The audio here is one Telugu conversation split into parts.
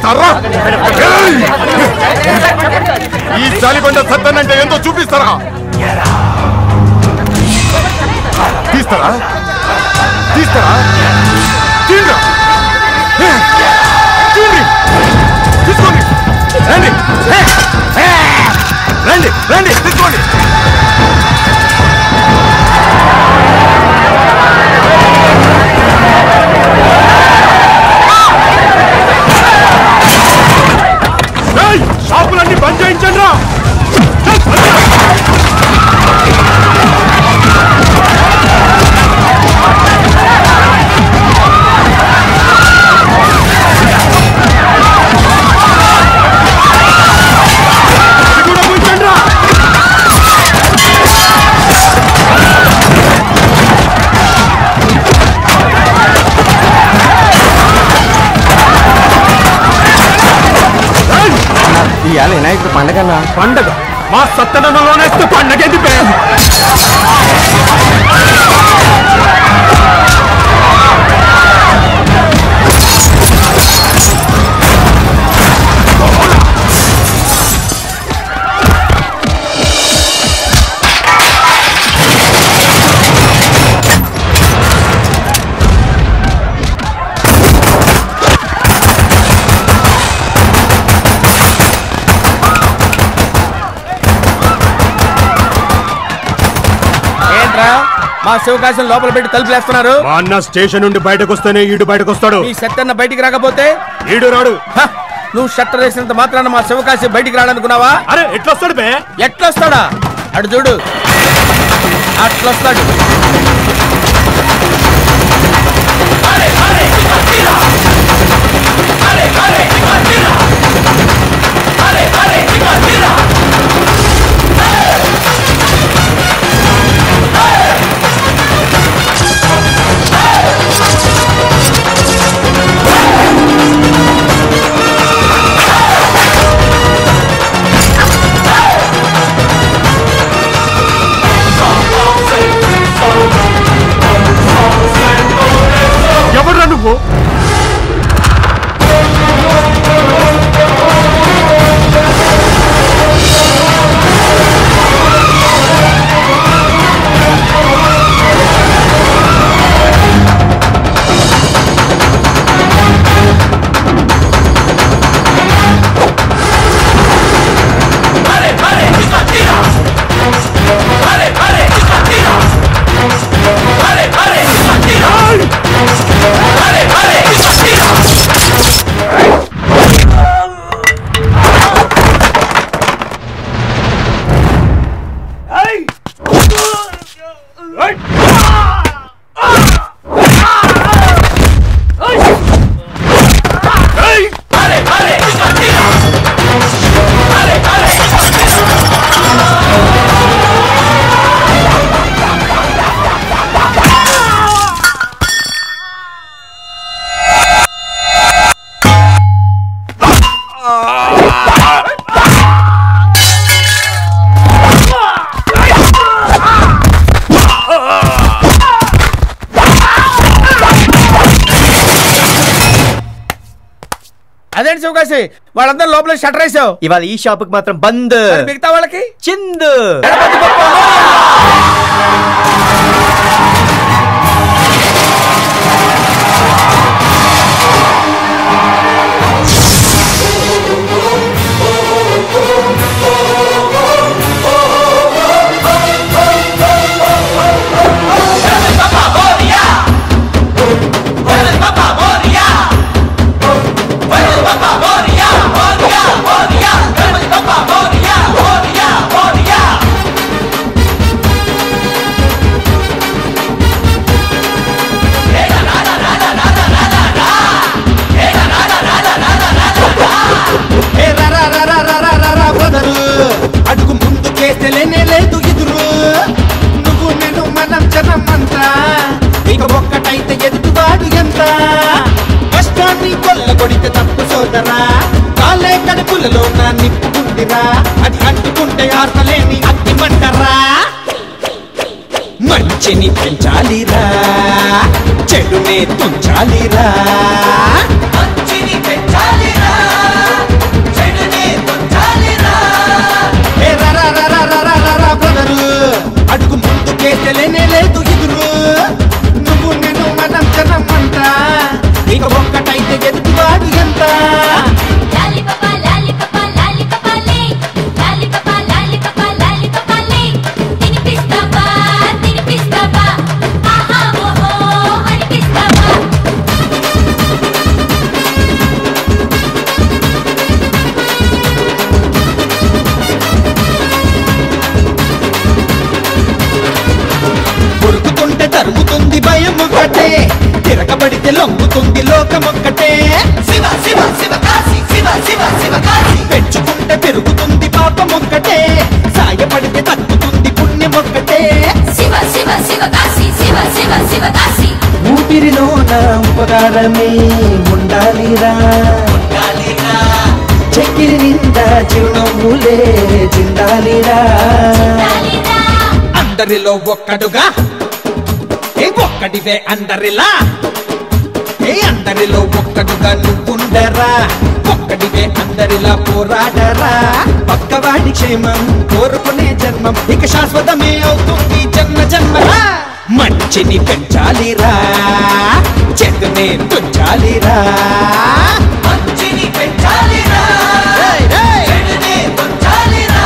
చూపిస్తారా ఏయ్! ఈ జాలిబండ సత్తనంటే ఎంతో చూపిస్తారా తీస్తారా తీస్తారా తీండ్రా ఏ! తీండ్రి తీసుకోండి రండి ఏ! ఏ! రండి రండి తీసుకోండి ఏయ్! షాపులన్నీ బంద్ చేయించండి రా ఇది కూడా ముంచండి రా ఇవాళ వినాయకుడు పండగన్నా పండగ మా సత్తనంలోనే పండగ ఎందుకే ఏంట్రా మా శివకాశం లోపల పెట్టి తలుపులేస్తున్నారు మా అన్న స్టేషన్ నుండి బయటకు వస్తేనే ఈడు బయటకు వస్తాడు ఈ సత్యన్న బయటికి రాకపోతే ఈడు రాడు హ, నువ్వు షట్టర్ వేసినంత మాత్రాన మా శివకాశి బయటికి రాడనుకున్నావా అరే ఎట్లా వస్తాడు బే ఎట్లొస్తాడా అటు చూడు అట్లొస్తాడు ఎవడ్రా నువ్వు అదేంటి శివకాశి వాళ్ళందరూ లోపల షట్టర్ వేసావు ఇవాళ ఈ షాప్ కి మాత్రం బంద్ మరి మిగతా వాళ్ళకి చిందు గణపతి బప్పా మోరియా! ఏ రా రా రా రా రా రా రా రా బ్రదరు అడుగు ముందుకేస్తే లేనే లేదు ఎదురు నువ్వు నేను మనం జనం అంతా ఇక ఒక్కటైతే ఎదుగువాడు ఎంత కష్టాన్ని కొల్ల కొడితే తప్పు సోదరా కాలే కడుపులలో నా నిప్పుకుందిరా అది అంటుకుంటే ఆర్తలేని అగ్గి మంటరా మంచిని పెంచాలిరా చెడునే తుంచాలిరా మంచిని పెంచాలిరా ముందుకేస్తే లేనే లేదు ఎదురు నువ్వు నేను మనం జనం అంట ఇక ఒక్కటైతే ఎదుటివాడు ఎంత లాలిపప లాలిపప లాలిపపలే లాలిపప లాలిపప లాలిపపలే తినిపిస్తావా తినిపిస్తావా ఆహా ఓహో అనిపిస్తావా ఉరుకుతుంటే తరుగుతుంది భయం ఒక్కటే తిరగబడితే లొంగుతుంది లోకం ఒక్కటే శివ శివ శివ కాశీ శివ శివ శివ కాశీ పెంచుకుంటే పెరుగుతుంది పాపం ఒక్కటే సాయపడితే తగ్గుతుంది పుణ్యం ఒక్కటే శివ శివ శివ కాశీ శివ శివ శివ కాశీ ఊపిరిలో నా ఉపకారమే ఉండాలిరా చెక్కిరి నిండా చిరునవ్వులే చిందాలిరా లాలిరా అందరిలో ఒక్కడుగా ఏ ఒక్కడివే అందరిలా ఏ అందరిలో ఒక్కడుగా నువ్వుండరా ఒక్కడివే అందరిలా పోరాడరా పక్కవాడి క్షేమం కోరుకునే జన్మం ఇక శాశ్వతమే అవుతుంది జన్మ జన్మరా మంచిని పెంచాలిరా చెడునే తుంచాలిరా మంచిని పెంచాలిరా చెడునే తుంచాలిరా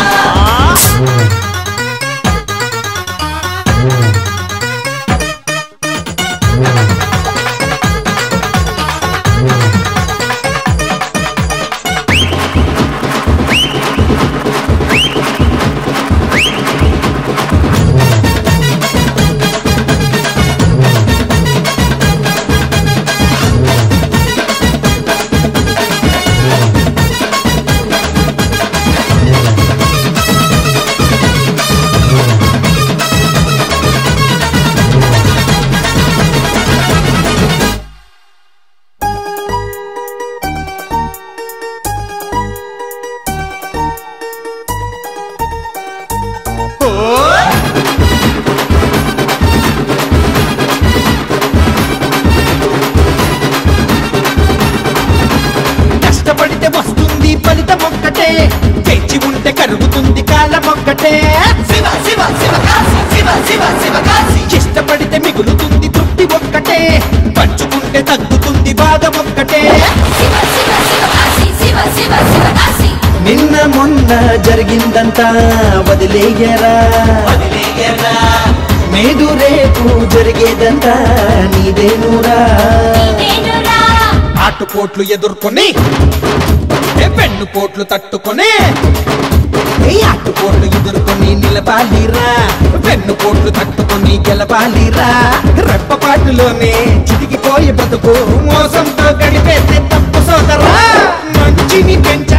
కష్టపడితే వస్తుంది ఫలితం ఒక్కటే తెచ్చి ఉంటే కరుగుతుంది కాలం ఒక్కటే శివ శివ శివ కాశీ శివ శివ శివ కాశీ ఇష్టపడితే మిగులుతుంది తృప్తి ఒక్కటే పంచుకుంటే తగ్గుతుంది బాధ ఒక్కటే శివ శివ శివ కాశీ శివ శివ శివ కాశీ నిన్న మొన్న జరిగిందంతా వదిలేయరా నేడు రేపు జరిగేదంతా నీదేనురా నేనురా ఆటుపోట్లు ఎదుర్కొని ఏ పెన్ను పోట్లు తట్టుకొని ఏ ఆటుపోట్లు ఎదుర్కొని నిలబాలిరా పెన్ను పోట్లు తట్టుకొని గెలబాలిరా రెప్పపాటులోనే చితికిపోయి బతుకు మోసంతో గడిపేస్తే తప్పు సోదరా మంచిని పెంచి